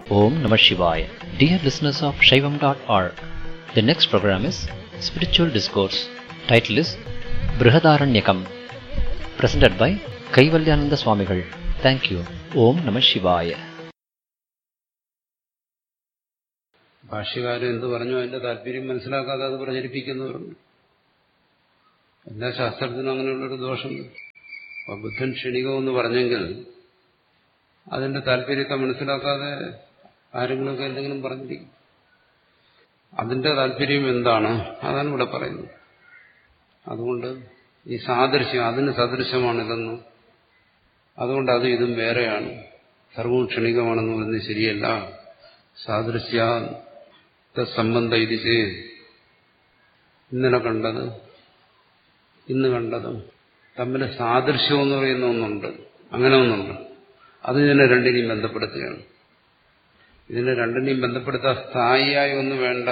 Om Namah Shivaya. Dear listeners of Shaivam.org, the next program is Spiritual Discourse. Title is Brihadaranyakam. Presented by Kaivalyananda Swamigal. Thank you. Om Namah Shivaya. ഭാഷ്യകാരൻ എന്ത് പറഞ്ഞു അതിന്റെ താല്പര്യം മനസ്സിലാക്കാതെ അത് പ്രചരിപ്പിക്കുന്നവരുണ്ട് എല്ലാ ശാസ്ത്രത്തിനും അങ്ങനെയുള്ളൊരു ദോഷമുണ്ട് അപ്പൊ ബുദ്ധൻ ക്ഷണികമെന്ന് പറഞ്ഞെങ്കിൽ അതിന്റെ താല്പര്യത്തെ മനസ്സിലാക്കാതെ ആരെങ്കിലുമൊക്കെ എന്തെങ്കിലും പറഞ്ഞിരിക്കും അതിന്റെ താല്പര്യം എന്താണ് അതാണ് ഇവിടെ പറയുന്നത് അതുകൊണ്ട് ഈ സാദൃശ്യം അതിന് സദൃശമാണിതെന്നും അതുകൊണ്ട് അത് ഇതും വേറെയാണ് സർവവും ക്ഷണികമാണെന്ന് പറയുന്നത് ശരിയല്ല സാദൃശ്യ സംബന്ധ ഇതിച്ച് ഇന്നലെ കണ്ടത് ഇന്ന് കണ്ടതും തമ്മിൽ സാദൃശ്യം എന്ന് പറയുന്ന ഒന്നുണ്ട് അങ്ങനെ ഒന്നുണ്ട് അത് ഇതിനെ രണ്ടിനെയും ബന്ധപ്പെടുത്തുകയാണ് ഇതിനെ രണ്ടിനെയും ബന്ധപ്പെടുത്താൻ സ്ഥായിയായ ഒന്നും വേണ്ട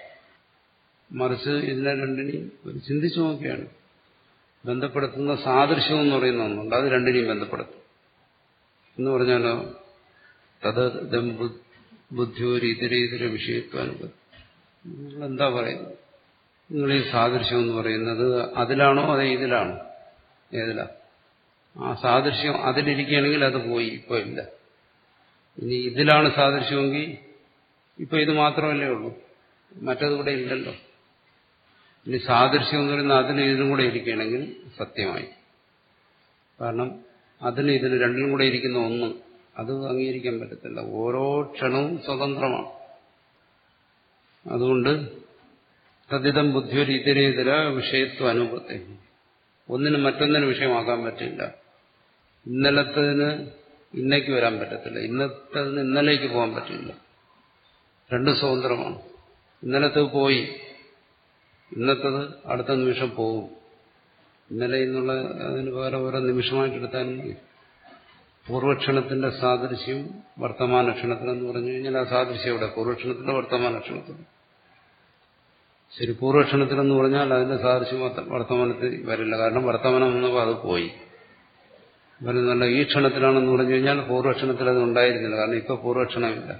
മറിച്ച് ഇതിനെ രണ്ടിനെയും ഒരു ചിന്തിച്ചു നോക്കിയാണ് ബന്ധപ്പെടുത്തുന്ന സാദൃശ്യം എന്ന് പറയുന്ന ഒന്നുണ്ട് അത് രണ്ടിനെയും ബന്ധപ്പെടുത്തും എന്ന് പറഞ്ഞാലോ തത് ബുദ്ധിയൊരു ഇതര വിഷയത്വാനുഭവം നിങ്ങൾ എന്താ പറയുന്നത് നിങ്ങൾ ഈ സാദൃശ്യം എന്ന് പറയുന്നത് അതിലാണോ അതേ ഇതിലാണോ ഏതിലാ ആ സാദൃശ്യം അതിലിരിക്കുകയാണെങ്കിൽ അത് പോയി ഇപ്പൊ ഇല്ല ഇനി ഇതിലാണ് സാദൃശ്യമെങ്കിൽ ഇപ്പൊ ഇത് മാത്രമല്ലേ ഉള്ളൂ മറ്റത് കൂടെ ഇല്ലല്ലോ ഇനി സാദൃശ്യം എന്ന് പറയുന്നത് അതിന് ഇതിനും കൂടെ ഇരിക്കുകയാണെങ്കിൽ സത്യമായി കാരണം അതിന് ഇതിന് രണ്ടിനും കൂടെ ഇരിക്കുന്ന ഒന്ന് അത് അംഗീകരിക്കാൻ പറ്റത്തില്ല ഓരോ ക്ഷണവും സ്വതന്ത്രമാണ് അതുകൊണ്ട് തദ്ധിതം ബുദ്ധിയൊരു ഇതരേതര വിഷയത്വ അനുഭവത്തെ ഒന്നിനും മറ്റൊന്നിന് വിഷയമാക്കാൻ പറ്റില്ല ഇന്നലത്തതിന് ഇന്നേക്ക് വരാൻ പറ്റത്തില്ല ഇന്നത്തതിന് ഇന്നലേക്ക് പോകാൻ പറ്റില്ല രണ്ടും സ്വതന്ത്രമാണ് ഇന്നലത്തത് പോയി ഇന്നത്തത് അടുത്ത നിമിഷം പോകും ഇന്നലെ എന്നുള്ള അതിന് പകരം ഓരോ നിമിഷമായിട്ടെടുത്താലും മതി പൂർവക്ഷണത്തിന്റെ സാദൃശ്യം വർത്തമാന ക്ഷണത്തിലെന്ന് പറഞ്ഞു കഴിഞ്ഞാൽ ആ സാദൃശ്യം ഇവിടെ പൂർവക്ഷണത്തിന്റെ വർത്തമാന ക്ഷണത്തിൽ ശരി പൂർവക്ഷണത്തിലെന്ന് പറഞ്ഞാൽ അതിന്റെ സാദൃശ്യം വർത്തമാനത്തിൽ വരില്ല കാരണം വർത്തമാനം വന്നപ്പോൾ അത് പോയി വരുന്നുള്ള ഈ ക്ഷണത്തിലാണെന്ന് പറഞ്ഞു കഴിഞ്ഞാൽ പൂർവക്ഷണത്തിൽ അത് ഉണ്ടായിരുന്നില്ല കാരണം ഇപ്പൊ പൂർവക്ഷണമില്ല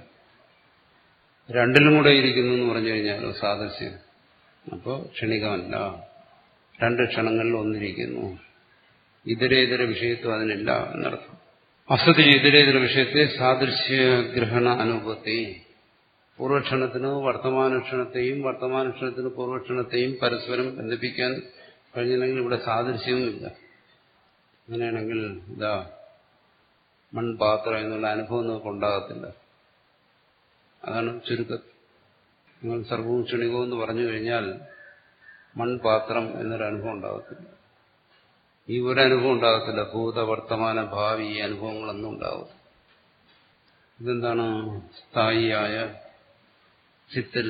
രണ്ടിലും കൂടെ ഇരിക്കുന്നു എന്ന് പറഞ്ഞു കഴിഞ്ഞാൽ സാദൃശ്യം അപ്പോൾ ക്ഷണികമല്ല രണ്ട് ക്ഷണങ്ങളിൽ ഒന്നിരിക്കുന്നു ഇതരേതര വിഷയത്വം അതിനില്ല എന്നർത്ഥം അസതി ഇതരേതര വിഷയത്തെ സാദൃശ്യഗ്രഹണ അനുഭവത്തെ പൂർവക്ഷണത്തിന് വർത്തമാനക്ഷണത്തെയും വർത്തമാനക്ഷണത്തിന് പൂർവക്ഷണത്തെയും പരസ്പരം ബന്ധിപ്പിക്കാൻ കഴിഞ്ഞില്ലെങ്കിൽ ഇവിടെ സാദൃശ്യവുമില്ല അങ്ങനെയാണെങ്കിൽ ഇതാ മൺപാത്രം എന്നുള്ള അനുഭവം നമുക്ക് ഉണ്ടാകത്തില്ല അതാണ് ചുരുക്കത്തിൽ നിങ്ങൾ സർവവും ക്ഷണികവും എന്ന് പറഞ്ഞു കഴിഞ്ഞാൽ മൺപാത്രം എന്നൊരു അനുഭവം ഉണ്ടാകത്തില്ല ഈ ഒരു അനുഭവം ഉണ്ടാകത്തില്ല ഭൂത വർത്തമാന ഭാവി ഈ അനുഭവങ്ങളൊന്നും ഉണ്ടാകും ഇതെന്താണ് സ്ഥായിയായ ചിത്തിൽ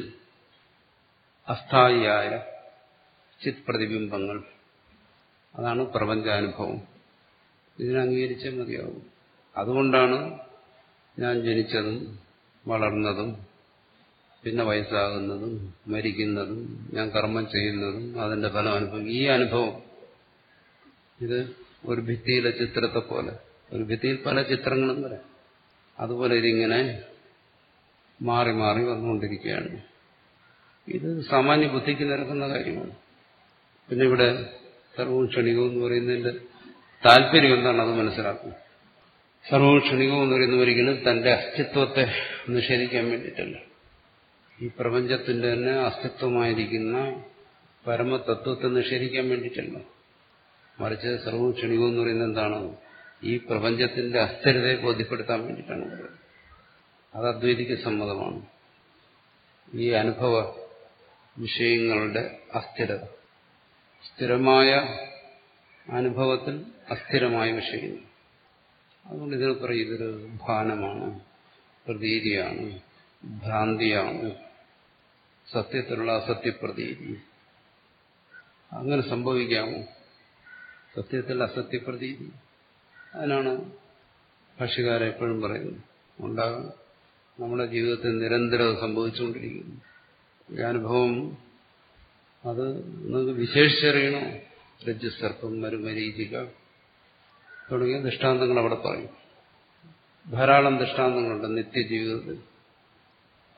അസ്ഥായിയായ ചിത് പ്രതിബിംബങ്ങൾ അതാണ് പ്രപഞ്ചാനുഭവം ഇതിനെ അംഗീകരിച്ചേ മതിയാവും അതുകൊണ്ടാണ് ഞാൻ ജനിച്ചതും വളർന്നതും പിന്നെ വയസ്സാകുന്നതും മരിക്കുന്നതും ഞാൻ കർമ്മം ചെയ്യുന്നതും അതിന്റെ ഫലം അനുഭവം ഈ അനുഭവം ഇത് ഒരു ഭിത്തിയിലെ ചിത്രത്തെ പോലെ ഒരു ഭിത്തിയിൽ പല ചിത്രങ്ങളും വരാം അതുപോലെ ഇതിങ്ങനെ മാറി മാറി വന്നുകൊണ്ടിരിക്കുകയാണ് ഇത് സാമാന്യ ബുദ്ധിക്ക് നിരക്കുന്ന കാര്യമാണ് പിന്നെ ഇവിടെ സർവവും ക്ഷണികവും എന്ന് പറയുന്നതിന്റെ താല്പര്യം എന്താണ് അത് മനസ്സിലാക്കും സർവവും ക്ഷണികവും എന്ന് പറയുന്ന ഒരിക്കലും തന്റെ അസ്തിത്വത്തെ നിഷേധിക്കാൻ വേണ്ടിയിട്ടല്ല ഈ പ്രപഞ്ചത്തിന്റെ തന്നെ അസ്തിത്വമായിരിക്കുന്ന പരമതത്വത്തെ നിഷേധിക്കാൻ വേണ്ടിയിട്ടല്ല മറിച്ച് സർവവും ക്ഷണികവും എന്ന് പറയുന്നത് എന്താണ് ഈ പ്രപഞ്ചത്തിന്റെ അസ്ഥിരതയെ ബോധ്യപ്പെടുത്താൻ വേണ്ടിയിട്ടാണ് പറയുന്നത് അത് അദ്വൈതിക്ക് സമ്മതമാണ് ഈ അനുഭവ വിഷയങ്ങളുടെ അസ്ഥിരത സ്ഥിരമായ അനുഭവത്തിൽ അസ്ഥിരമായ വിഷയങ്ങൾ അതുകൊണ്ട് ഇതിനെ പറയും ഇതൊരു ഭാനമാണ് പ്രതീതിയാണ് ഭ്രാന്തിയാണ് സത്യത്തിലുള്ള അസത്യപ്രതീതി അങ്ങനെ സംഭവിക്കാമോ സത്യത്തിൽ അസത്യപ്രതീതി അതിനാണ് ഭാഷകാരെ എപ്പോഴും പറയുന്നത് ഉണ്ടാകാം നമ്മുടെ ജീവിതത്തിൽ നിരന്തരം സംഭവിച്ചുകൊണ്ടിരിക്കുന്നു ഈ അനുഭവം അത് നിങ്ങൾക്ക് വിശേഷിച്ചറിയണോ രജ്ജുസർപ്പം മരുമരീചിക തുടങ്ങിയ ദൃഷ്ടാന്തങ്ങൾ അവിടെ പറയും ധാരാളം ദൃഷ്ടാന്തങ്ങളുണ്ട് നിത്യജീവിതത്തിൽ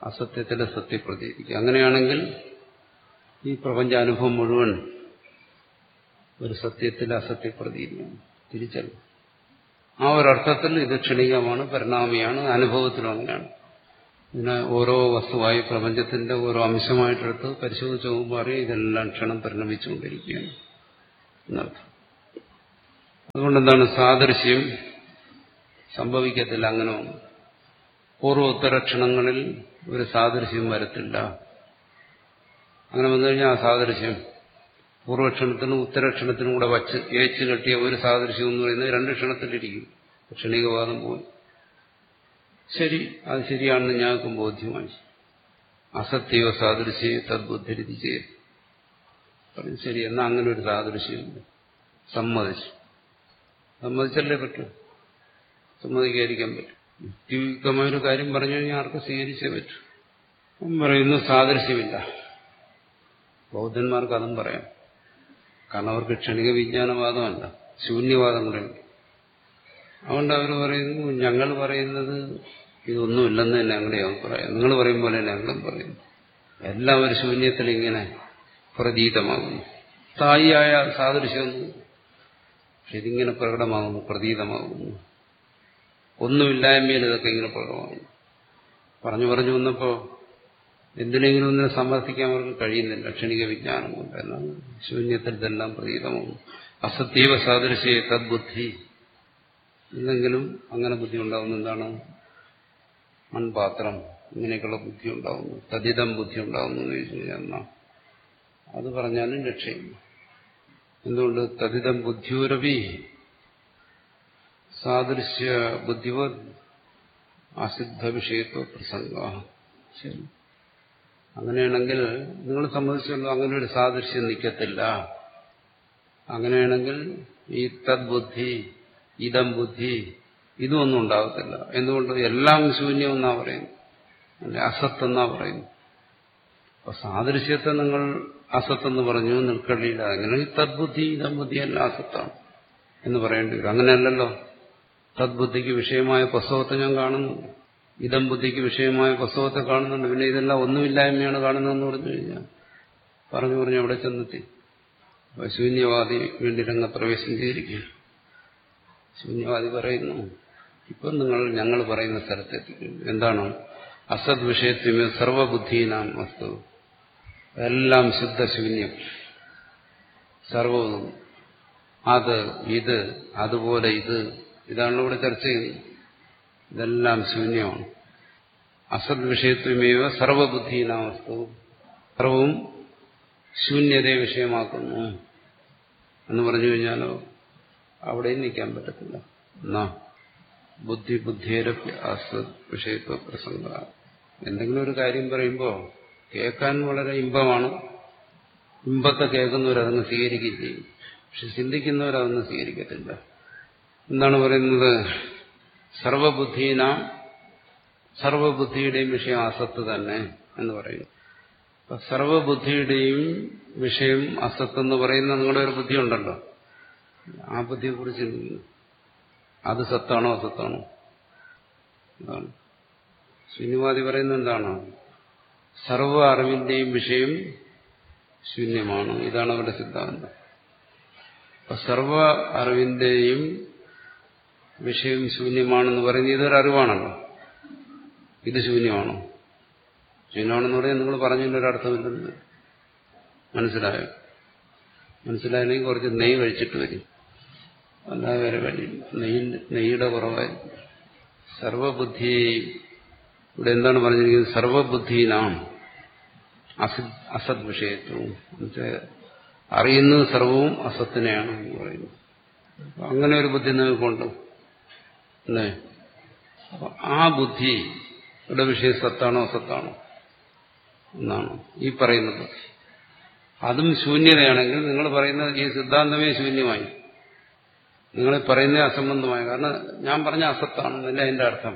അസത്യത്തിലെ സത്യപ്രതീതിക്കും അങ്ങനെയാണെങ്കിൽ ഈ പ്രപഞ്ചാനുഭവം മുഴുവൻ ഒരു സത്യത്തിലെ അസത്യപ്രതീതിയാണ് തിരിച്ചറിവ് ആ ഒരർത്ഥത്തിൽ ഇത് ക്ഷണികമാണ് പരിണാമിയാണ് അനുഭവത്തിലും അങ്ങനെയാണ് ഇതിനെ ഓരോ വസ്തുവായി പ്രപഞ്ചത്തിന്റെ ഓരോ അംശമായിട്ടെടുത്ത് പരിശോധിച്ച് നോക്കുമ്പോൾ അറിയാം ഇതെല്ലാം ക്ഷണം പരിണമിച്ചുകൊണ്ടിരിക്കുകയാണ് എന്നർത്ഥം അതുകൊണ്ട് എന്താണ് സാദൃശ്യം സംഭവിക്കത്തില്ല അങ്ങനെ ഒന്നും പൂർവോത്തര ക്ഷണങ്ങളിൽ ഒരു സാദൃശ്യം വരത്തില്ല അങ്ങനെ വന്നു കഴിഞ്ഞാൽ ആ സാദൃശ്യം പൂർവക്ഷണത്തിനും ഉത്തരക്ഷണത്തിനും കൂടെ വച്ച് ഏച്ച് കെട്ടിയ ഒരു സാദൃശ്യം എന്ന് പറയുന്നത് രണ്ട് ക്ഷണത്തിലിരിക്കും ക്ഷണികവാദം പോയി ശരി അത് ശരിയാണെന്ന് ഞങ്ങൾക്കും ബോധ്യമായി അസത്യോ സാദൃശ്യ തദ്ബുദ്ധരുതി ചെയ്ത് പറഞ്ഞു ശരി എന്നാ അങ്ങനെ ഒരു സാദൃശ്യമുണ്ട് സമ്മതിച്ചു സമ്മതിച്ചല്ലേ പറ്റൂ സമ്മതിക്കാതിരിക്കാൻ പറ്റും യുക്തിയുക്തമായ ഒരു കാര്യം പറഞ്ഞു കഴിഞ്ഞാൽ ആർക്ക് സ്വീകരിച്ചേ പറ്റൂ അവൻ പറയുന്നു സാദൃശ്യമില്ല ബൗദ്ധന്മാർക്ക് അതും പറയാം കാരണം അവർക്ക് ക്ഷണിക വിജ്ഞാനവാദമല്ല ശൂന്യവാദം കൂടെയുണ്ട് അതുകൊണ്ട് അവർ പറയുന്നു ഞങ്ങൾ പറയുന്നത് ഇതൊന്നുമില്ലെന്ന് തന്നെ ഞങ്ങളുടെ അഭിപ്രായം നിങ്ങൾ പറയും പോലെ തന്നെ ഞങ്ങളും പറയുന്നു എല്ലാം ഒരു ശൂന്യത്തിൽ ഇങ്ങനെ പ്രതീതമാകുന്നു സ്ഥായിയായ സാദൃശ്യമൊന്നും പക്ഷെ ഇതിങ്ങനെ പ്രകടമാകുന്നു പ്രതീതമാകുന്നു ഒന്നുമില്ലായ്മയിൽ ഇതൊക്കെ ഇങ്ങനെ പ്രകടമാകുന്നു പറഞ്ഞു പറഞ്ഞു വന്നപ്പോൾ എന്തിനെങ്കിലും ഒന്നിനെ സമർത്ഥിക്കാൻ അവർക്ക് കഴിയുന്നില്ല ക്ഷണിക വിജ്ഞാനം കൊണ്ട് എന്നാൽ ശൂന്യത്തിൽ ഇതെല്ലാം പ്രതീതമാകുന്നു അസത്യവ സാദൃശ്യ തദ്ബുദ്ധി ഇല്ലെങ്കിലും അങ്ങനെ ബുദ്ധി ഉണ്ടാകുന്ന എന്താണ് മൺപാത്രം ഇങ്ങനെയൊക്കെയുള്ള ബുദ്ധി ഉണ്ടാകുന്നു തതിതം ബുദ്ധി ഉണ്ടാകുന്നു എന്ന് ചോദിച്ചു കഴിഞ്ഞാൽ എന്നാ അത് പറഞ്ഞാലും രക്ഷയില്ല എന്തുകൊണ്ട് തതിതം ബുദ്ധിയോരവി സാദൃശ്യ ബുദ്ധിവ അസിദ്ധ വിഷയത്വ പ്രസംഗ ശരി അങ്ങനെയാണെങ്കിൽ നിങ്ങൾ സംബന്ധിച്ചല്ലോ അങ്ങനെ ഒരു സാദൃശ്യം നിൽക്കത്തില്ല അങ്ങനെയാണെങ്കിൽ ഈ തദ്ബുദ്ധി ഇതം ബുദ്ധി ഇതൊന്നും ഉണ്ടാകത്തില്ല എന്തുകൊണ്ട് എല്ലാം ശൂന്യമെന്നാ പറയുന്നു അല്ലെ അസത്തെന്നാ പറയുന്നു അപ്പൊ സാദൃശ്യത്തെ നിങ്ങൾ അസത്തെന്ന് പറഞ്ഞു നിൽക്കള്ളിയില്ല അങ്ങനെ ഈ തദ്ബുദ്ധി ഇതം ബുദ്ധി എല്ലാം അസത്താണ് എന്ന് പറയേണ്ടി വരും അങ്ങനെയല്ലല്ലോ തദ്ബുദ്ധിക്ക് വിഷയമായ പുസ്തകത്തെ ഞാൻ കാണുന്നു ഇതം ബുദ്ധിക്ക് വിഷയമായ പുസ്തകത്തെ കാണുന്നുണ്ട് പിന്നെ ഇതെല്ലാം ഒന്നുമില്ലായ്മയാണ് കാണുന്നതെന്ന് പറഞ്ഞു കഴിഞ്ഞാൽ പറഞ്ഞു പറഞ്ഞു അവിടെ ചെന്നെത്തി അപ്പൊ ശൂന്യവാദി വീണ്ടും രംഗപ്രവേശം ചെയ്തിരിക്കുക ശൂന്യവാദി പറയുന്നു ഇപ്പം നിങ്ങൾ ഞങ്ങൾ പറയുന്ന സ്ഥലത്തെത്തിക്കുന്നു എന്താണ് അസത് വിഷയത്തിന് സർവബുദ്ധീനാം വസ്തു എല്ലാം ശുദ്ധശൂന്യം സർവവും അത് ഇത് അതുപോലെ ഇത് ഇതാണ് ഇവിടെ ചർച്ച ചെയ്യുന്നത് ഇതെല്ലാം ശൂന്യമാണ് അസത് വിഷയത്വമേവ സർവബുദ്ധീനാം വസ്തു സർവവും ശൂന്യതയെ വിഷയമാക്കുന്നു എന്ന് പറഞ്ഞു കഴിഞ്ഞാലോ അവിടെയും നിൽക്കാൻ പറ്റത്തില്ല എന്നാ ബുദ്ധി ബുദ്ധിയരപ്പി അസത് വിഷയത്വ പ്രസംഗ എന്തെങ്കിലും ഒരു കാര്യം പറയുമ്പോൾ കേൾക്കാൻ വളരെ ഇമ്പമാണ് ഇമ്പത്തെ കേൾക്കുന്നവരതൊന്ന് സ്വീകരിക്കുകയും ചെയ്യും പക്ഷെ ചിന്തിക്കുന്നവരതൊന്നും സ്വീകരിക്കത്തില്ല എന്താണ് പറയുന്നത് സർവബുദ്ധീന സർവബുദ്ധിയുടെയും വിഷയം അസത്ത് തന്നെ എന്ന് പറയുന്നു അപ്പൊ സർവബുദ്ധിയുടെയും വിഷയം അസത്ത് എന്ന് പറയുന്ന നിങ്ങളുടെ ഒരു ബുദ്ധി ഉണ്ടല്ലോ ആ ബുദ്ധിയെ കുറിച്ച് ചിന്തിക്കുന്നു അത് സത്താണോ അസത്താണോ എന്താണ് ശൂന്യവാദി പറയുന്നത് എന്താണ് സർവ അറിവിന്റെയും വിഷയം ശൂന്യമാണ് ഇതാണ് അവരുടെ സിദ്ധാന്തം അപ്പൊ സർവ അറിവിന്റെയും വിഷയം ശൂന്യമാണെന്ന് പറയുന്നത് ഇതൊരു അറിവാണല്ലോ ഇത് ശൂന്യമാണോ ശൂന്യമാണെന്ന് പറയാൻ നിങ്ങൾ പറഞ്ഞതിലൊരർത്ഥമില്ലെന്ന് മനസ്സിലായോ മനസ്സിലായില്ലെങ്കിൽ കുറച്ച് നെയ്യ് കഴിച്ചിട്ട് വരും അല്ലാതെ വേറെ വഴിയില്ല നെയ്യ് നെയ്യുടെ കുറവായിരിക്കും സർവബുദ്ധി ഇവിടെ എന്താണ് പറഞ്ഞിരിക്കുന്നത് സർവബുദ്ധീനാം അസത് അസത് വിഷയത്വവും എന്നുവെച്ചാൽ അറിയുന്നത് സർവവും അസത്തിനെയാണ് എന്ന് പറയുന്നു അങ്ങനെ ഒരു ബുദ്ധി നിങ്ങൾക്കുണ്ട് അല്ലേ അപ്പൊ ആ ബുദ്ധിയുടെ വിഷയം സത്താണോ അസത്താണോ എന്നാണ് ഈ പറയുന്ന ബുദ്ധി അതും ശൂന്യതയാണെങ്കിൽ നിങ്ങൾ പറയുന്ന ഈ സിദ്ധാന്തമേ ശൂന്യമായി നിങ്ങൾ പറയുന്ന അസംബന്ധമായി കാരണം ഞാൻ പറഞ്ഞ അസത്താണെന്നല്ല എന്റെ അർത്ഥം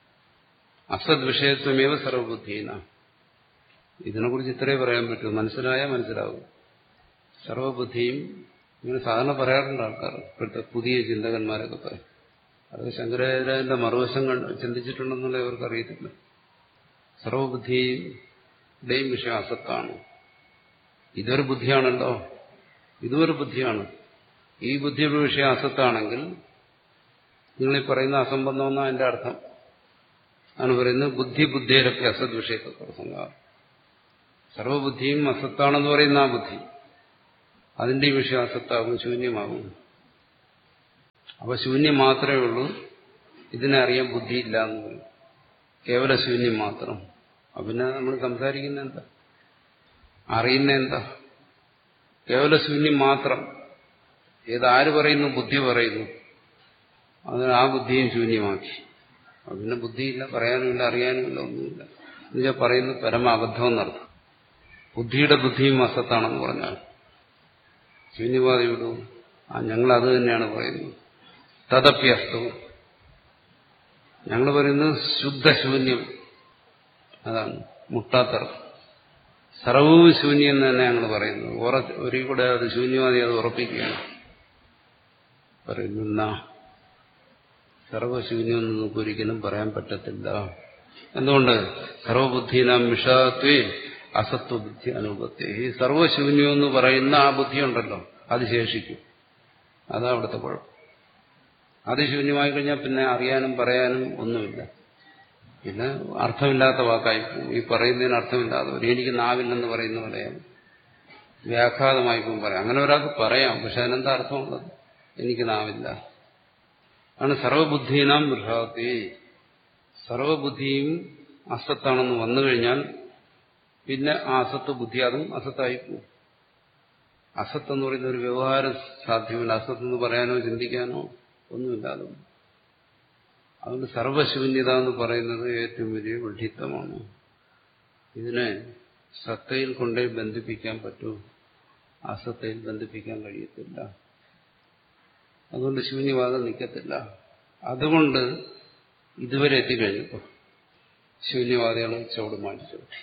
അസത് വിഷയത്വമേവ സർവബുദ്ധീന ഇതിനെക്കുറിച്ച് ഇത്രേ പറയാൻ പറ്റൂ മനസ്സിലായാൽ മനസ്സിലാവും സർവബുദ്ധിയും ഇങ്ങനെ സാധാരണ പറയാറുണ്ട് ആൾക്കാർ ഇപ്പോഴത്തെ പുതിയ ചിന്തകന്മാരൊക്കെ പറയും അത് ശങ്കരാചാര്യന്റെ മറുവശം കണ്ട് ചിന്തിച്ചിട്ടുണ്ടെന്നുള്ള ഇവർക്ക് അറിയത്തില്ല സർവബുദ്ധിയുടെയും വിഷയം അസത്താണ് ഇതൊരു ബുദ്ധിയാണല്ലോ ഇതൊരു ബുദ്ധിയാണ് ഈ ബുദ്ധിയുടെ വിഷയം അസത്താണെങ്കിൽ നിങ്ങൾ ഈ പറയുന്ന അസംബന്ധം എന്നാ എന്റെ അർത്ഥം ആണ് പറയുന്നത് ബുദ്ധി ബുദ്ധിയിലൊക്കെ അസത് വിഷയത്തെ പ്രസംഗ സർവബുദ്ധിയും അസത്താണെന്ന് പറയുന്ന ആ ബുദ്ധി അതിന്റെ ഈ വിഷയം അസത്താകും ശൂന്യമാകും അപ്പൊ ശൂന്യം മാത്രമേ ഉള്ളൂ ഇതിനെ അറിയാൻ ബുദ്ധിയില്ല എന്ന് പറയും കേവല ശൂന്യം മാത്രം അപ്പൊ പിന്നെ നമ്മൾ സംസാരിക്കുന്ന എന്താ അറിയുന്ന എന്താ കേവല ശൂന്യം മാത്രം ഏതാര് പറയുന്നു ബുദ്ധി പറയുന്നു അതിന് ആ ബുദ്ധിയും ശൂന്യമാക്കി അപ്പൊ പിന്നെ ബുദ്ധിയില്ല പറയാനുമില്ല അറിയാനുമില്ല ഒന്നുമില്ല എന്നുവെച്ചാൽ പറയുന്നത് പരമ അബദ്ധം എന്നർത്ഥം ബുദ്ധിയുടെ ബുദ്ധിയും അസത്താണെന്ന് പറഞ്ഞാൽ ശൂന്യവാദിയോട് ആ ഞങ്ങൾ അത് തന്നെയാണ് പറയുന്നത് തദപ്യസ്തവും ഞങ്ങൾ പറയുന്നത് ശുദ്ധശൂന്യം അതാണ് മുട്ടാത്തർക്കം സർവവും ശൂന്യം എന്ന് തന്നെ ഞങ്ങൾ പറയുന്നത് ഒരിക്കൽ കൂടെ അത് ശൂന്യവാദി അത് ഉറപ്പിക്കുകയാണ് പറയുന്ന സർവശൂന്യം എന്ന് നമുക്ക് ഒരിക്കലും പറയാൻ പറ്റത്തില്ല എന്തുകൊണ്ട് സർവബുദ്ധീനാം വിഷാത്വേ അസത്വബുദ്ധി അനുപത്തി ഈ സർവശൂന്യം എന്ന് പറയുന്ന ആ ബുദ്ധി ഉണ്ടല്ലോ അത് ശേഷിക്കും അതാ അവിടുത്തെ കുഴപ്പം അത് ശൂന്യമായി കഴിഞ്ഞാൽ പിന്നെ അറിയാനും പറയാനും ഒന്നുമില്ല പിന്നെ അർത്ഥമില്ലാത്ത വാക്കായി പോകും ഈ പറയുന്നതിന് അർത്ഥമില്ലാതെ ഒരു എനിക്ക് നാവില്ലെന്ന് പറയുന്ന പോലെയാണ് വ്യാഘാതമായി പോകും പറയാം അങ്ങനെ ഒരാൾക്ക് പറയാം പക്ഷെ അതിനെന്താ അർത്ഥമുള്ളത് എനിക്ക് നാവില്ല ആണ് സർവബുദ്ധീനാം ബൃഹാത്തി സർവബുദ്ധിയും അസത്താണെന്ന് വന്നു കഴിഞ്ഞാൽ പിന്നെ ആ അസത്ത് ബുദ്ധി അതും അസത്തായി പോകും അസത്ത് എന്ന് പറയുന്ന ഒരു വ്യവഹാരം സാധ്യമല്ല അസത്ത് എന്ന് പറയാനോ ചിന്തിക്കാനോ ഒന്നുമില്ലാതെ അതുകൊണ്ട് സർവശൂന്യത എന്ന് പറയുന്നത് ഏറ്റവും വലിയ വിഡിത്തമാണ് ഇതിനെ സത്തയിൽ കൊണ്ടേ ബന്ധിപ്പിക്കാൻ പറ്റൂ അസത്തയിൽ ബന്ധിപ്പിക്കാൻ കഴിയത്തില്ല അതുകൊണ്ട് ശൂന്യവാദം നിൽക്കത്തില്ല അതുകൊണ്ട് ഇതുവരെ എത്തിക്കഴിഞ്ഞപ്പോൾ ശൂന്യവാദികൾ ചുവട് മാറ്റി ചവിട്ടി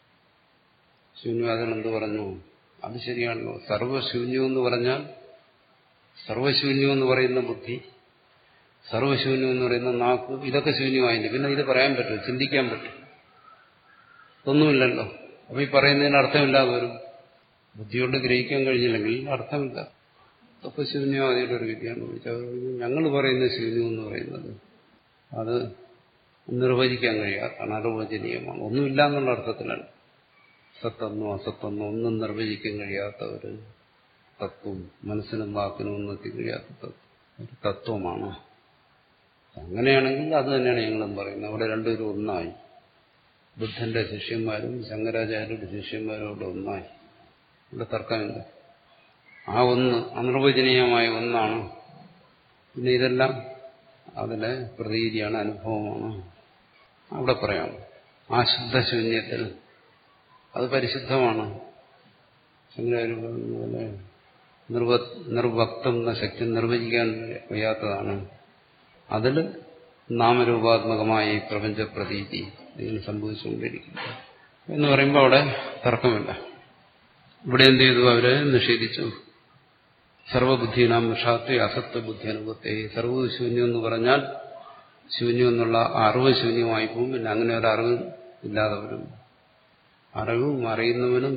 ശൂന്യവാദികൾ എന്ത് പറഞ്ഞു അത് ശരിയാണല്ലോ സർവശൂന്യം എന്ന് പറഞ്ഞാൽ സർവശൂന്യം എന്ന് പറയുന്ന ബുദ്ധി സർവശൂന്യം എന്ന് പറയുന്ന നാക്ക് ഇതൊക്കെ ശൂന്യമായില്ല പിന്നെ ഇത് പറയാൻ പറ്റും ചിന്തിക്കാൻ പറ്റും ഒന്നുമില്ലല്ലോ അപ്പൊ ഈ പറയുന്നതിന് അർത്ഥമില്ലാതെ വരും ബുദ്ധി കൊണ്ട് ഗ്രഹിക്കാൻ കഴിഞ്ഞില്ലെങ്കിൽ അർത്ഥമില്ല അപ്പൊ ശൂന്യവാദിയുടെ ഒരു വിദ്യയാണ് ഞങ്ങൾ പറയുന്ന ശൂന്യം എന്ന് പറയുന്നത് അത് നിർവചിക്കാൻ കഴിയാത്താണ് അനിർവചനീയമാണ് ഒന്നുമില്ല എന്നുള്ള അർത്ഥത്തിലാണ് സത്തെന്നോ അസത്തെന്നോ ഒന്നും നിർവചിക്കാൻ കഴിയാത്ത ഒരു തത്വം മനസ്സിനും വാക്കിനും ഒന്നും എത്തി കഴിയാത്ത ഒരു തത്വമാണ് അങ്ങനെയാണെങ്കിൽ അത് തന്നെയാണ് ഞങ്ങളും പറയുന്നത് അവിടെ രണ്ടുപേരും ഒന്നായി ബുദ്ധന്റെ ശിഷ്യന്മാരും ശങ്കരാചാര്യരുടെ ശിഷ്യന്മാരും അവിടെ ഒന്നായി ഇവിടെ തർക്കമില്ല ആ ഒന്ന് അനിർവചനീയമായ ഒന്നാണ് പിന്നെ ഇതെല്ലാം അതിലെ പ്രതീതിയാണ് അനുഭവമാണ് അവിടെ പറയാം ആ ശുദ്ധശൂന്യത്തിൽ അത് പരിശുദ്ധമാണ് ശങ്കരാചാര്യ പറഞ്ഞതുപോലെ നിർവ നിർവക്തം എന്ന ശക്തി നിർവചിക്കാൻ വയ്യാത്തതാണ് അതിൽ നാമരൂപാത്മകമായ ഈ പ്രപഞ്ച പ്രതീതി ഇതിന് സംഭവിച്ചുകൊണ്ടിരിക്കുന്നു എന്ന് പറയുമ്പോൾ അവിടെ തർക്കമില്ല ഇവിടെ എന്ത് ചെയ്തു അവരെ നിഷേധിച്ചു സർവബുദ്ധീനാം വിഷാത്തെ അസത്വ ബുദ്ധി അനുഭവത്തെ സർവ്വ ശൂന്യം എന്ന് പറഞ്ഞാൽ ശൂന്യം എന്നുള്ള അറിവ് ശൂന്യമായി പോകും പിന്നെ അങ്ങനെ ഒരു അറിവ് ഇല്ലാതെ വരും അറിവും അറിയുന്നവനും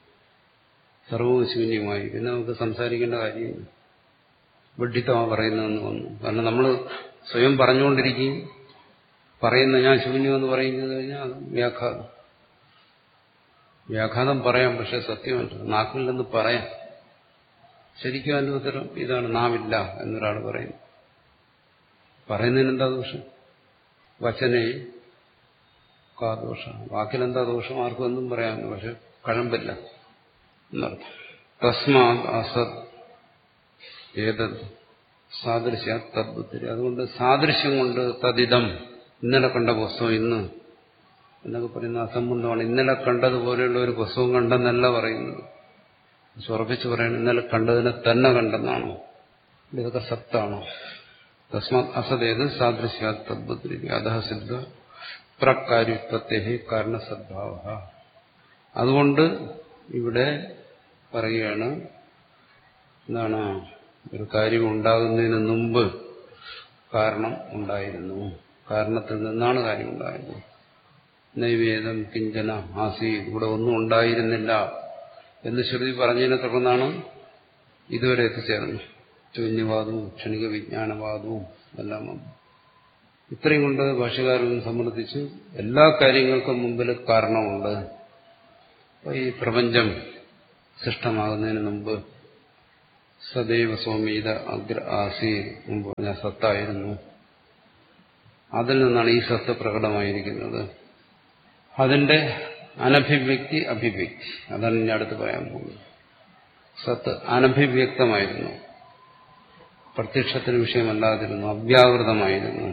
സർവവും ശൂന്യമായി പിന്നെ നമുക്ക് സംസാരിക്കേണ്ട കാര്യം വിഡ്ഢിത്തമാണ് പറയുന്നതെന്ന് വന്നു കാരണം നമ്മൾ സ്വയം പറഞ്ഞുകൊണ്ടിരിക്കുകയും പറയുന്ന ഞാൻ ശൂന്യമെന്ന് പറയുന്നത് കഴിഞ്ഞാൽ അത് വ്യാഘാതം വ്യാഘാതം പറയാം പക്ഷെ സത്യമല്ല നാക്കിൽ നിന്ന് പറയാം ശരിക്കും അതിന്റെ ഉത്തരം ഇതാണ് നാവില്ല എന്നൊരാൾ പറയുന്നു പറയുന്നതിന് എന്താ ദോഷം വചനെ കാ ദോഷം വാക്കിലെന്താ ദോഷം ആർക്കും ഒന്നും പറയാമെന്ന് പക്ഷെ കഴമ്പില്ല എന്നർത്ഥം തസ്മാത് അസത് ഏതത് സാദൃശ്യ തദ്ബുദ്ധി അതുകൊണ്ട് സാദൃശ്യം കൊണ്ട് തദിതം ഇന്നലെ കണ്ട പുസ്തകം ഇന്ന് എന്നൊക്കെ പറയുന്ന അസംബന്ധമാണ് ഇന്നലെ കണ്ടതുപോലെയുള്ള ഒരു പുസ്തകം കണ്ടെന്നല്ല പറയുന്നത് ഉറപ്പിച്ച് പറയണം ഇന്നലെ കണ്ടതിനെ തന്നെ കണ്ടെന്നാണോ ഇതൊക്കെ സത്താണോ തസ്മാത് അസതേത് സാദൃശ്യ തദ്ബുദ്ധി അധ സിദ്ധ പ്രകാര്യുത്പത്തേ കാരണസദ്ഭാവ അതുകൊണ്ട് ഇവിടെ പറയുകയാണ് എന്താണ് ഒരു കാര്യം ഉണ്ടാകുന്നതിന് മുമ്പ് കാരണം ഉണ്ടായിരുന്നു കാരണത്തിൽ നിന്നാണ് കാര്യം ഉണ്ടായത് നൈവേദം കിഞ്ചന ആസി ഇവിടെ ഒന്നും ഉണ്ടായിരുന്നില്ല എന്ന് ശ്രുതി പറഞ്ഞതിനെ തുടർന്നാണ് ഇതുവരെ എത്തിച്ചേർന്നത് ശൂന്യവാദവും ക്ഷണിക വിജ്ഞാനവാദവും എല്ലാം വന്നു ഇത്രയും കൊണ്ട് ഭാഷകാരൻ സംബന്ധിച്ച് എല്ലാ കാര്യങ്ങൾക്കും മുമ്പിൽ കാരണമുണ്ട് ഈ പ്രപഞ്ചം സൃഷ്ടമാകുന്നതിന് മുമ്പ് സദൈവ സ്വാമീത അഗ്ര ആസി മുമ്പ് പറഞ്ഞ സത്തായിരുന്നു അതിൽ നിന്നാണ് ഈ സത്ത് പ്രകടമായിരിക്കുന്നത് അതിന്റെ അനഭിവ്യക്തി അഭിവ്യക്തി അതാണ് ഇനി അടുത്ത് പറയാൻ പോകുന്നത് സത്ത് അനഭിവ്യക്തമായിരുന്നു പ്രത്യക്ഷത്തിന് വിഷയമല്ലാതിരുന്നു അവ്യാകൃതമായിരുന്നു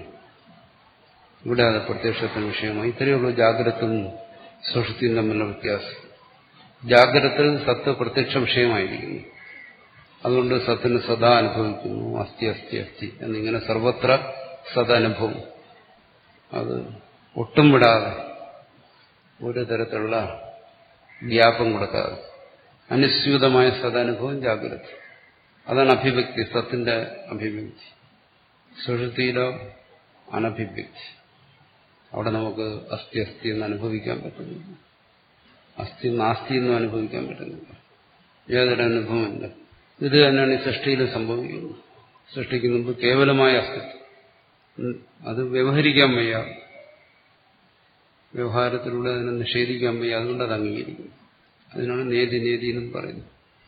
ഇവിടെ അത് പ്രത്യക്ഷത്തിന് വിഷയമായി ഇത്രയേ ഉള്ളൂ ജാഗ്രതും സുഷുതിയും തമ്മിലുള്ള വ്യത്യാസം ജാഗ്രതത്തിൽ സത്ത് പ്രത്യക്ഷ വിഷയമായിരിക്കുന്നു അതുകൊണ്ട് സത്തിന് സദാ അനുഭവിക്കുന്നു അസ്ഥി അസ്ഥി അസ്ഥി എന്നിങ്ങനെ സർവത്ര സദാനുഭവം അത് ഒട്ടും വിടാതെ ഒരു തരത്തിലുള്ള വ്യാപം കൊടുക്കാതെ അനുസ്യൂതമായ സദാനുഭവം ജാഗ്രത അതാണ് അഭിവ്യക്തി സത്തിന്റെ അഭിവ്യക്തി സുഷുതിയിലോ അനഭിവ്യക്തി അവിടെ നമുക്ക് അസ്ഥി അസ്ഥി എന്ന് അനുഭവിക്കാൻ പറ്റുന്നില്ല അസ്ഥി നാസ്തി എന്നും അനുഭവിക്കാൻ പറ്റുന്നില്ല യാതൊരു അനുഭവമില്ല ഇത് തന്നെയാണ് ഈ സൃഷ്ടിയിൽ സംഭവിക്കുന്നത് സൃഷ്ടിക്ക് മുമ്പ് കേവലമായ അസ്തിത്വം അത് വ്യവഹരിക്കാൻ വയ്യ വ്യവഹാരത്തിലൂടെ അതിനെ നിഷേധിക്കാൻ വയ്യ അതുകൊണ്ട് അത് അംഗീകരിക്കും അതിനാണ് നേതി നേതി എന്നും പറയുന്നത്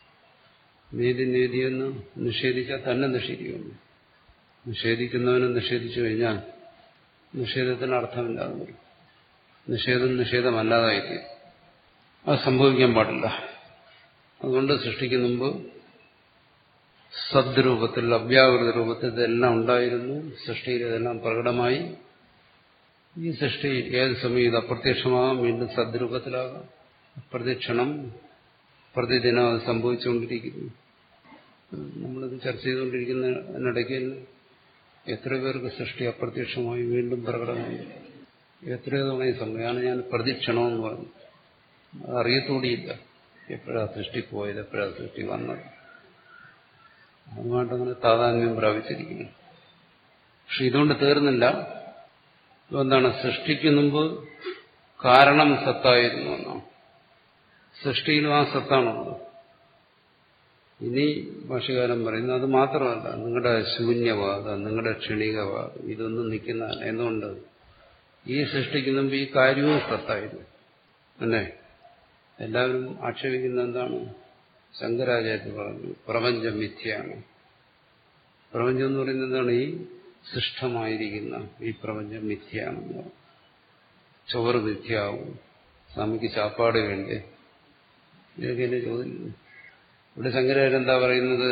നേതി നേതി എന്ന് നിഷേധിച്ചാൽ തന്നെ നിഷേധിക്കുന്നു നിഷേധിക്കുന്നവനെ നിഷേധിച്ചു കഴിഞ്ഞാൽ നിഷേധത്തിന് അർത്ഥമില്ലാതെ വരും നിഷേധം നിഷേധമല്ലാതായിത്തീരും അത് സംഭവിക്കാൻ പാടില്ല അതുകൊണ്ട് സൃഷ്ടിക്ക് മുമ്പ് സദ്രൂപത്തിൽ അവ്യാകൃത രൂപത്തിൽ ഇതെല്ലാം ഉണ്ടായിരുന്നു സൃഷ്ടിയിൽ ഇതെല്ലാം പ്രകടമായി ഈ സൃഷ്ടി ഏത് സമയം ഇത് അപ്രത്യക്ഷമാകാം വീണ്ടും സദ്രൂപത്തിലാകാം പ്രദക്ഷിണം പ്രതിദിനം അത് സംഭവിച്ചുകൊണ്ടിരിക്കുന്നു നമ്മളിത് ചർച്ച ചെയ്തുകൊണ്ടിരിക്കുന്നതിനിടയ്ക്ക് എത്ര പേർക്ക് സൃഷ്ടി അപ്രത്യക്ഷമായി വീണ്ടും പ്രകടമായി എത്രയോ തവണ ഈ സമയമാണ് ഞാൻ പ്രദക്ഷിണമെന്ന് പറഞ്ഞു അത് അറിയത്തോടിയില്ല എപ്പോഴാണ് സൃഷ്ടി പോയത് എപ്പോഴാണ് സൃഷ്ടി വന്നത് അതുമായിട്ടങ്ങനെ താതാത്മ്യം പ്രാപിച്ചിരിക്കുന്നു പക്ഷെ ഇതുകൊണ്ട് തീർന്നില്ല എന്താണ് സൃഷ്ടിക്ക് മുമ്പ് കാരണം സത്തായിരുന്നു എന്നാണ് സൃഷ്ടിയിലും ആ സത്താണുള്ളത് ഇനി ഭാഷകാരൻ പറയുന്നത് അത് മാത്രമല്ല നിങ്ങളുടെ ശൂന്യവാദം നിങ്ങളുടെ ക്ഷണികവാദം ഇതൊന്നും നിൽക്കുന്നതല്ല എന്തുകൊണ്ട് ഈ സൃഷ്ടിക്ക് മുമ്പ് ഈ കാര്യവും സത്തായിരുന്നു അല്ലേ എല്ലാവരും ആക്ഷേപിക്കുന്ന എന്താണ് ശങ്കരാചാര്യ പറഞ്ഞു പ്രപഞ്ചം മിഥ്യയാണ് പ്രപഞ്ചം എന്ന് പറയുന്നത് എന്താണ് ഈ സൃഷ്ടമായിരിക്കുന്ന ഈ പ്രപഞ്ചം മിഥ്യയാണെന്ന് പറഞ്ഞു ചോറ് മിഥ്യാവും സ്വാമിക്ക് ചാപ്പാട് വേണ്ടേ ഇതൊക്കെ എന്നെ ചോദിക്കുന്നു ഇവിടെ ശങ്കരാചാര്യ എന്താ പറയുന്നത്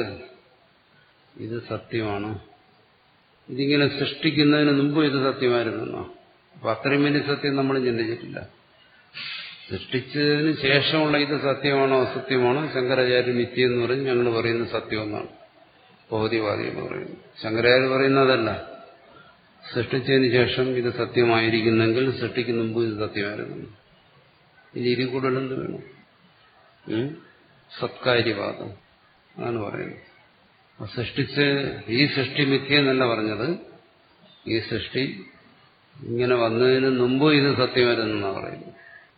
ഇത് സത്യമാണ് ഇതിങ്ങനെ സൃഷ്ടിക്കുന്നതിന് മുമ്പ് ഇത് സത്യമായിരുന്നെന്നോ അപ്പൊ അത്രയും വലിയ സത്യം നമ്മൾ ചിന്തിച്ചിട്ടില്ല സൃഷ്ടിച്ചതിന് ശേഷമുള്ള ഇത് സത്യമാണോ അസത്യമാണോ ശങ്കരാചാര്യ മിഥ്യ എന്ന് പറഞ്ഞ് ഞങ്ങൾ പറയുന്നത് സത്യമെന്നാണ് ഭൗതികവാദി എന്ന് പറയുന്നത് ശങ്കരാചാര്യ പറയുന്നതല്ല സൃഷ്ടിച്ചതിന് ശേഷം ഇത് സത്യമായിരിക്കുന്നെങ്കിൽ സൃഷ്ടിക്ക് മുമ്പ് ഇത് സത്യമായിരുന്നു ഇനി ഇതിൽ കൂടുതൽ എന്ത് വേണം സത്കാര്യവാദം അതാണ് പറയുന്നത് സൃഷ്ടിച്ച് ഈ സൃഷ്ടി മിഥ്യ എന്നല്ല പറഞ്ഞത് ഈ സൃഷ്ടി ഇങ്ങനെ വന്നതിന് മുമ്പ് ഇത് സത്യമായിരുന്നെന്നാണ് പറയുന്നത്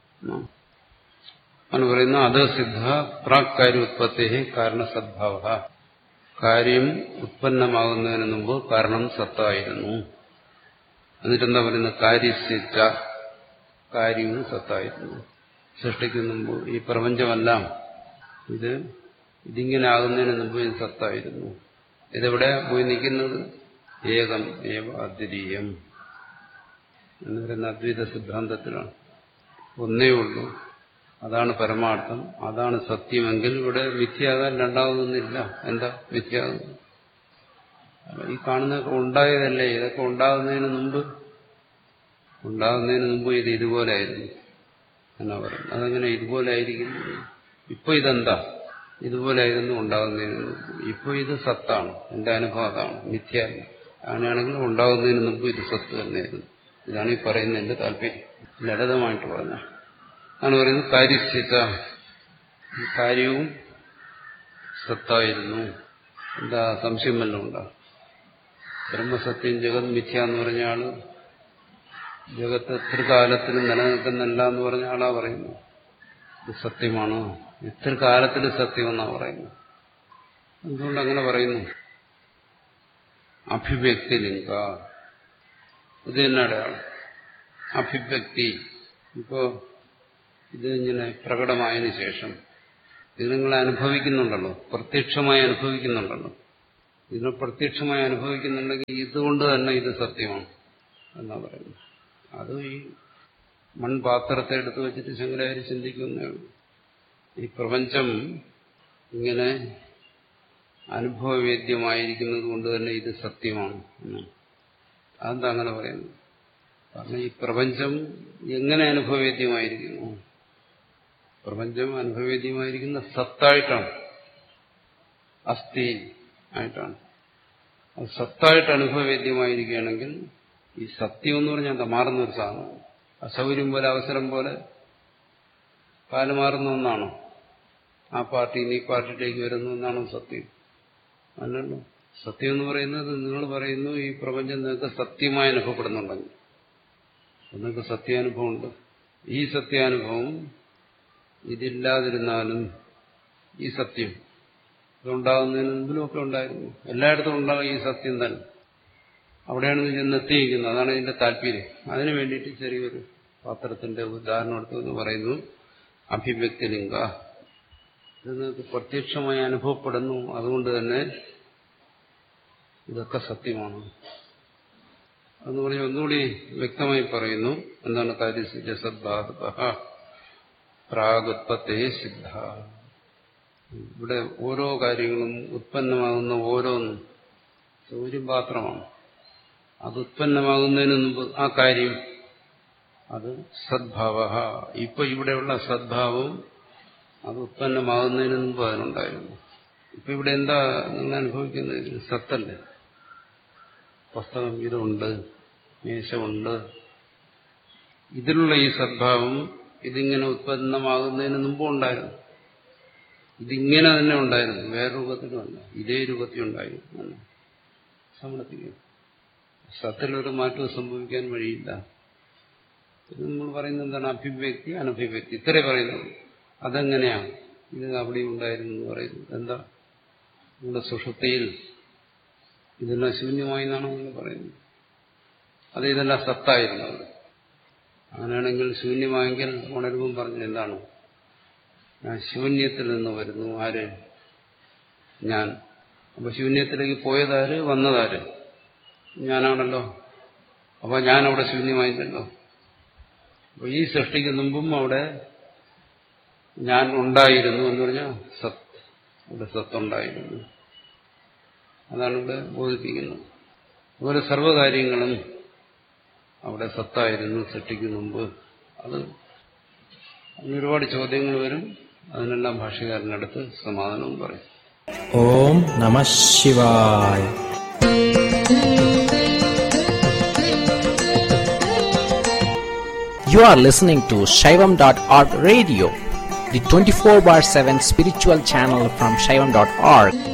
ആണ് പറയുന്ന അത് സിദ്ധ പ്രാക് കാര്യ ഉത്പത്തി കാരണസദ്ഭാവ കാര്യം ഉത്പന്നമാകുന്നതിന് മുമ്പ് കാരണം സത്തായിരുന്നു എന്നിട്ടെന്താ പറയുന്നത് കാര്യസിച്ച കാര്യവും സത്തായിരുന്നു സൃഷ്ടിക്കുന്ന മുമ്പ് ഈ പ്രപഞ്ചമെല്ലാം ഇത് ഇതിങ്ങനെ ആകുന്നതിന് മുമ്പ് ഇത് സത്തായിരുന്നു ഇതെവിടെ പോയി നിൽക്കുന്നത് ഏകം ഏവ അദ്വിതീയം എന്ന് പറയുന്ന അദ്വൈത സിദ്ധാന്തത്തിലാണ് ഒന്നേ ഉള്ളൂ അതാണ് പരമാർത്ഥം അതാണ് സത്യമെങ്കിൽ ഇവിടെ മിഥ്യാകാൻ രണ്ടാമതൊന്നില്ല എന്താ മിഥ്യാകുന്നു ഈ കാണുന്നതൊക്കെ ഉണ്ടായതല്ലേ ഇതൊക്കെ ഉണ്ടാകുന്നതിന് മുമ്പ് ഉണ്ടാകുന്നതിന് മുമ്പ് ഇത് ഇതുപോലായിരുന്നു എന്നാ പറയുന്നത് അതങ്ങനെ ഇതുപോലെ ആയിരിക്കുന്നു ഇപ്പൊ ഇതെന്താ ഇതുപോലായിരുന്നു ഉണ്ടാകുന്നതിന് മുമ്പ് ഇപ്പൊ ഇത് സത്താണ് എന്റെ അനുഭവം അതാണ് മിഥ്യ അങ്ങനെയാണെങ്കിൽ ഉണ്ടാകുന്നതിന് മുമ്പ് ഇത് സത്ത് തന്നെയായിരുന്നു ഇതാണ് ഈ പറയുന്നതിന്റെ താല്പര്യം ലളിതമായിട്ട് പറഞ്ഞ ആണ് പറയുന്നത് കാര്യസ്ഥിത കാര്യവും സത്തായിരുന്നു എന്താ സംശയം വല്ലതും ഉണ്ടോ ബ്രഹ്മസത്യം ജഗത് മിഥ്യ എന്ന് പറഞ്ഞ ആള് ജഗത്ത് ത്രികാലത്തിൽ നിലനിൽക്കുന്നില്ല എന്ന് പറഞ്ഞ ആളാ പറയുന്നു ഇത് സത്യമാണ് ഇത്ര കാലത്തിൽ സത്യമെന്നാ പറയുന്നു എന്തുകൊണ്ട് അങ്ങനെ പറയുന്നു അഭിവ്യക്തി ലിംഗ ഇത് തന്നെ അടയാളം അഭിവ്യക്തി ഇപ്പോ ഇത് ഇങ്ങനെ പ്രകടമായതിനു ശേഷം ഇത് നിങ്ങൾ അനുഭവിക്കുന്നുണ്ടല്ലോ പ്രത്യക്ഷമായി അനുഭവിക്കുന്നുണ്ടല്ലോ ഇതിനെ പ്രത്യക്ഷമായി അനുഭവിക്കുന്നുണ്ടെങ്കിൽ ഇതുകൊണ്ട് തന്നെ ഇത് സത്യമാണ് എന്നാ പറയുന്നത് അത് ഈ മൺപാത്രത്തെ എടുത്തു വെച്ചിട്ട് ശങ്കരാചാര്യ ചിന്തിക്കുന്നേ ഉള്ളൂ ഈ പ്രപഞ്ചം ഇങ്ങനെ അനുഭവവേദ്യമായിരിക്കുന്നത് കൊണ്ട് തന്നെ ഇത് സത്യമാണ് എന്നാണ് അതെന്താ അങ്ങനെ പറയുന്നത് കാരണം ഈ പ്രപഞ്ചം എങ്ങനെ അനുഭവവേദ്യമായിരിക്കുന്നു പ്രപഞ്ചം അനുഭവവേദ്യമായിരിക്കുന്ന സത്തായിട്ടാണ് അസ്ഥി ആയിട്ടാണ് അത് സത്തായിട്ട് അനുഭവവേദ്യമായിരിക്കുകയാണെങ്കിൽ ഈ സത്യം എന്ന് പറഞ്ഞാൽ എന്താ മാറുന്ന ഒരു സാധനമാണ് അസൗകര്യം പോലെ അവസരം പോലെ കാലുമാറുന്ന ഒന്നാണോ ആ പാർട്ടി ഈ പാർട്ടിയിലേക്ക് വരുന്നു എന്നാണോ സത്യം അല്ലല്ലോ സത്യം എന്ന് പറയുന്നത് നിങ്ങൾ പറയുന്നു ഈ പ്രപഞ്ചം നിങ്ങൾക്ക് സത്യമായി അനുഭവപ്പെടുന്നുണ്ടെങ്കിൽ നിങ്ങൾക്ക് സത്യാനുഭവമുണ്ട് ഈ സത്യാനുഭവം ഇതില്ലാതിരുന്നാലും ഈ സത്യം ഇതുണ്ടാകുന്നതിന് മുമ്പിലുമൊക്കെ ഉണ്ടായിരുന്നു എല്ലായിടത്തും ഉണ്ടാകും ഈ സത്യം തന്നെ അവിടെയാണ് ഇത് ചെന്ന് എത്തിയിരിക്കുന്നത് അതാണ് ഇതിന്റെ താല്പര്യം അതിനു വേണ്ടിയിട്ട് ചെറിയൊരു പാത്രത്തിന്റെ ഉദാഹരണം എടുത്തു എന്ന് പറയുന്നു അഭിവ്യക്തി ലിംഗ ഇത് നിങ്ങൾക്ക് പ്രത്യക്ഷമായി അനുഭവപ്പെടുന്നു അതുകൊണ്ട് തന്നെ ഇതൊക്കെ സത്യമാണ് എന്ന് പറഞ്ഞ് ഒന്നുകൂടി വ്യക്തമായി പറയുന്നു എന്താണ് കാര്യസിദ്ധ സദ്ഭാത പ്രാഗുത്പത്തേ സിദ്ധ ഇവിടെ ഓരോ കാര്യങ്ങളും ഉത്പന്നമാകുന്ന ഓരോന്നും സൗര്യം പാത്രമാണ് അത് ഉത്പന്നമാകുന്നതിന് മുമ്പ് ആ കാര്യം അത് സദ്ഭാവ ഇപ്പൊ ഇവിടെയുള്ള സദ്ഭാവം അത് ഉത്പന്നമാകുന്നതിന് മുമ്പ് അതിനുണ്ടായിരുന്നു ഇപ്പൊ ഇവിടെ എന്താ നിങ്ങൾ അനുഭവിക്കുന്നത് സത്തല്ലേ പുസ്തകം ഇതുണ്ട് മേശമുണ്ട് ഇതിലുള്ള ഈ സദ്ഭാവം ഇതിങ്ങനെ ഉത്പന്നമാകുന്നതിന് മുമ്പ് ഉണ്ടായിരുന്നു ഇതിങ്ങനെ തന്നെ ഉണ്ടായിരുന്നു വേറെ രൂപത്തിലുമല്ല ഇതേ രൂപത്തിലുണ്ടായിരുന്നു സമ്മതിക്കും സത്തിലൊരു മാറ്റവും സംഭവിക്കാൻ വഴിയില്ല ഇത് നമ്മൾ പറയുന്നത് എന്താണ് അഭിവ്യക്തി അനഭിവ്യക്തി ഇത്രേ പറയുന്നത് അതെങ്ങനെയാണ് ഇത് അവിടെ ഉണ്ടായിരുന്നു എന്ന് പറയുന്നത് എന്താ നമ്മുടെ സുഷുപ്തിയിൽ ഇതെല്ലാം ശൂന്യമായി എന്നാണ് നമ്മൾ പറയുന്നത് അത് ഇതെല്ലാം സത്തായിരുന്നു അവിടെ അങ്ങനെയാണെങ്കിൽ ശൂന്യമായെങ്കിൽ ഉണരുമ്പം പറഞ്ഞത് എന്താണ് ഞാൻ ശൂന്യത്തിൽ നിന്ന് വരുന്നു ആര് ഞാൻ അപ്പൊ ശൂന്യത്തിലേക്ക് പോയതാര് വന്നതാര് ഞാനാണല്ലോ അപ്പൊ ഞാൻ അവിടെ ശൂന്യമായില്ലല്ലോ അപ്പൊ ഈ സൃഷ്ടിക്ക് മുമ്പും അവിടെ ഞാൻ ഉണ്ടായിരുന്നു എന്ന് പറഞ്ഞാൽ സത്ത് ഇവിടെ സത്തുണ്ടായിരുന്നു അതാണ് ഇവിടെ ബോധിപ്പിക്കുന്നത് അതുപോലെ സർവ്വകാര്യങ്ങളും അവിടെ സത്തായിരുന്നു സൃഷ്ടിക്ക് മുമ്പ് അത് അതിന് ഒരുപാട് ചോദ്യങ്ങൾ വരും അതിനെല്ലാം ഭാഷകാരനടുത്ത് സമാധാനവും പറയും ഓം നമ ശിവായ You are listening to Shaivam.org radio, the 24 bar 7 spiritual channel from Shaivam.org.